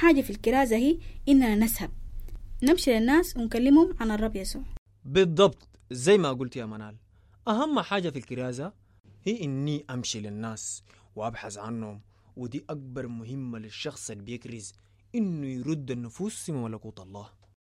حاجة في الكرازة هي إننا نسهب نمشي للناس ونكلمهم عن الرب يسوع بالضبط زي ما قلت يا منال أهم حاجة في الكرازة هي إني أمشي للناس وأبحث عنهم ودي أكبر مهمة للشخص اللي بيكرز إنه يرد النفوس ملكوت الله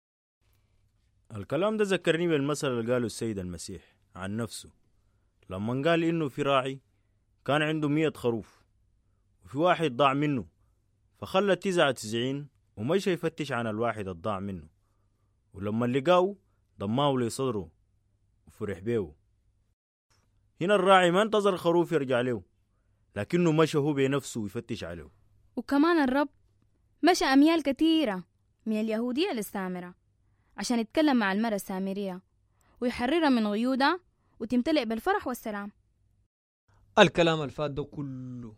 الكلام ده ذكرني بالمثل اللي قاله السيد المسيح عن نفسه لما قال إنه في راعي كان عنده مية خروف وفي واحد ضاع منه فخلى تسعة تسعين ومشى يفتش عن الواحد الضاع منه ولما لقاه ضماه لصدره وفرح بيه هنا الراعي ما انتظر الخروف يرجع له لكنه مشى هو بنفسه يفتش عليه وكمان الرب مشى أميال كثيرة من اليهودية للسامرة عشان يتكلم مع المرأة السامرية ويحررها من غيودها وتمتلئ بالفرح والسلام الكلام الفات ده كله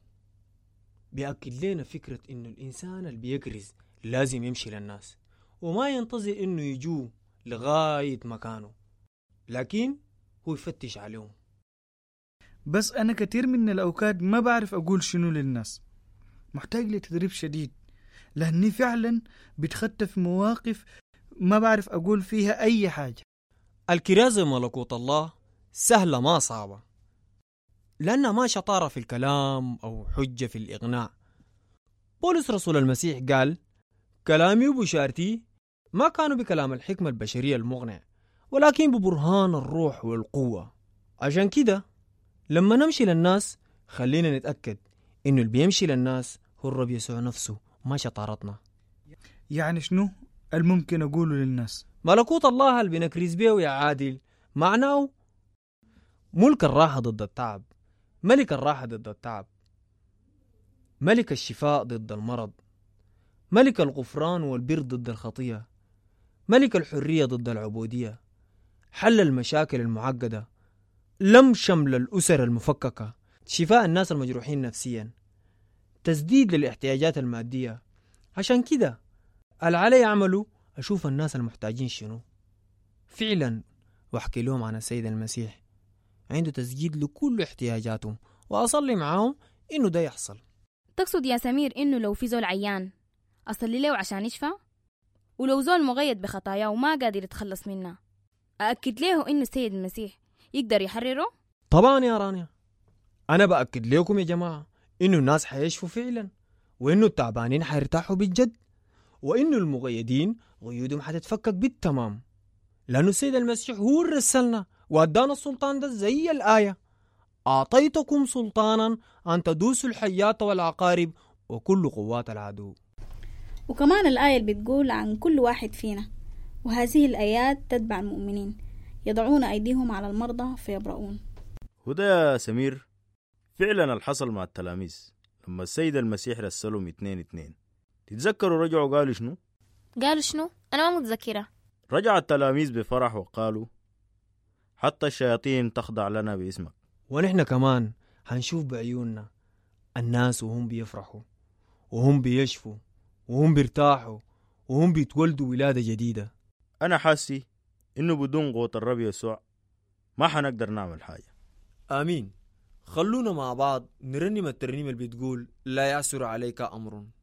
بيأكد لنا فكرة إنه الإنسان اللي بيكرز لازم يمشي للناس وما ينتظر إنه يجوا لغاية مكانه لكن هو يفتش عليهم بس أنا كتير من الأوقات ما بعرف أقول شنو للناس محتاج لتدريب شديد لأني فعلا بتخطى في مواقف ما بعرف أقول فيها أي حاجة الكرازة ملكوت الله سهلة ما صعبة لأنها ما شطارة في الكلام أو حجة في الإغناء بولس رسول المسيح قال كلامي وبشارتي ما كانوا بكلام الحكمة البشرية المغنى ولكن ببرهان الروح والقوة عشان كده لما نمشي للناس خلينا نتأكد إنه اللي بيمشي للناس هو الرب يسوع نفسه ما شطارتنا يعني شنو الممكن أقوله للناس ملكوت الله اللي بنكرز بيه يا عادل معناه ملك الراحة ضد التعب ملك الراحة ضد التعب ملك الشفاء ضد المرض ملك الغفران والبر ضد الخطية ملك الحرية ضد العبودية حل المشاكل المعقدة لم شمل الأسر المفككة شفاء الناس المجروحين نفسيا تسديد للاحتياجات المادية عشان كده اللي علي أعمله أشوف الناس المحتاجين شنو فعلا وأحكي لهم عن السيد المسيح عنده تسجيل لكل احتياجاتهم وأصلي معاهم إنه ده يحصل تقصد يا سمير إنه لو في زول عيان أصلي له عشان يشفى ولو زول مغيد بخطاياه وما قادر يتخلص منها أأكد له إنه السيد المسيح يقدر يحرره طبعا يا رانيا أنا بأكد لكم يا جماعة إنه الناس حيشفوا فعلا وإنه التعبانين حيرتاحوا بالجد وإنه المغيدين غيودهم حتتفكك بالتمام لأنه السيد المسيح هو اللي رسلنا وأدانا السلطان ده زي الآية أعطيتكم سلطانا أن تدوسوا الحيات والعقارب وكل قوات العدو وكمان الآية اللي بتقول عن كل واحد فينا وهذه الآيات تتبع المؤمنين يضعون أيديهم على المرضى فيبرؤون وده يا سمير فعلا الحصل مع التلاميذ لما السيد المسيح رسلهم اتنين اتنين تتذكروا رجعوا قالوا شنو؟ قالوا شنو؟ أنا ما متذكرة رجع التلاميذ بفرح وقالوا حتى الشياطين تخضع لنا باسمك ونحن كمان هنشوف بعيوننا الناس وهم بيفرحوا وهم بيشفوا وهم بيرتاحوا وهم بيتولدوا ولادة جديدة أنا حاسي إنه بدون قوة الرب يسوع ما حنقدر نعمل حاجة آمين خلونا مع بعض نرنم الترنيمة اللي بتقول لا يعسر عليك أمر